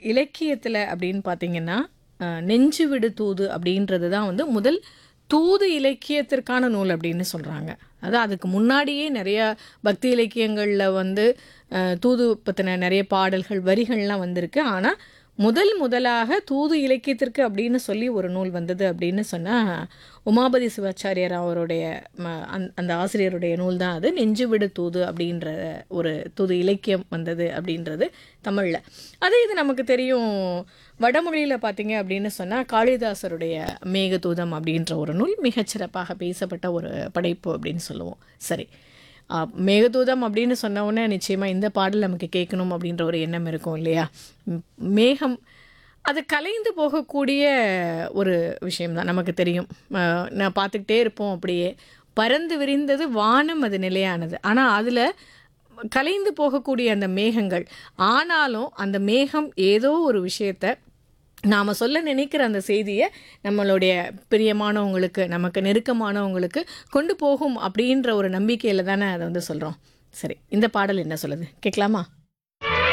இலக்கியத்தில் அப்படின்னு பார்த்தீங்கன்னா அஹ், நெஞ்சு விடு தூது அப்படின்றது தான் வந்து முதல் தூது இலக்கியத்திற்கான நூல் அப்படின்னு சொல்கிறாங்க அதாவது அதுக்கு முன்னாடியே நிறைய பக்தி இலக்கியங்களில் வந்து அஹ், தூது பற்றின நிறைய பாடல்கள் வரிகள்லாம் வந்திருக்கு ஆனால் முதல் முதலாக தூது இலக்கியத்திற்கு அப்படின்னு சொல்லி ஒரு நூல் வந்தது அப்படின்னு சொன்னால் உமாபதி சிவாச்சாரியார் அவருடைய ம- அந்த- அந்த ஆசிரியருடைய நூல் தான் அது நெஞ்சு விடு தூது அப்படின்ற ஒரு தூது இலக்கியம் வந்தது அப்படின்றது தமிழில் அதே இது நமக்கு தெரியும் வடமொழியில் பார்த்தீங்க அப்படின்னு சொன்னால் காளிதாசருடைய மேகதூதம் அப்படின்ற ஒரு நூல் மிகச்சிறப்பாக பேசப்பட்ட ஒரு படைப்பு அப்படின்னு சொல்லுவோம் சரி ஆ, மேகதூதம் அப்படின்னு சொன்ன உடனே நிச்சயமாக இந்த பாடல் நமக்கு கேட்கணும் அப்படின்ற ஒரு எண்ணம் இருக்கும் இல்லையா ம், மேகம் அது கலைந்து போகக்கூடிய ஒரு விஷயம்தான் நமக்கு தெரியும் ஆ, நான் பார்த்துக்கிட்டே இருப்போம் அப்படியே பறந்து விரிந்தது வானம் அது நிலையானது ஆனால் அதில் கலைந்து போகக்கூடிய அந்த மேகங்கள் ஆனாலும் அந்த மேகம் ஏதோ ஒரு விஷயத்த நாம் சொல்ல நினைக்கிற அந்த செய்தியை நம்மளுடைய பிரியமானவங்களுக்கு நமக்கு நெருக்கமானவங்களுக்கு கொண்டு போகும் அப்படின்ற ஒரு நம்பிக்கையில் தானே அதை வந்து சொல்கிறோம் சரி இந்த பாடல் என்ன சொல்லுது கேட்கலாமா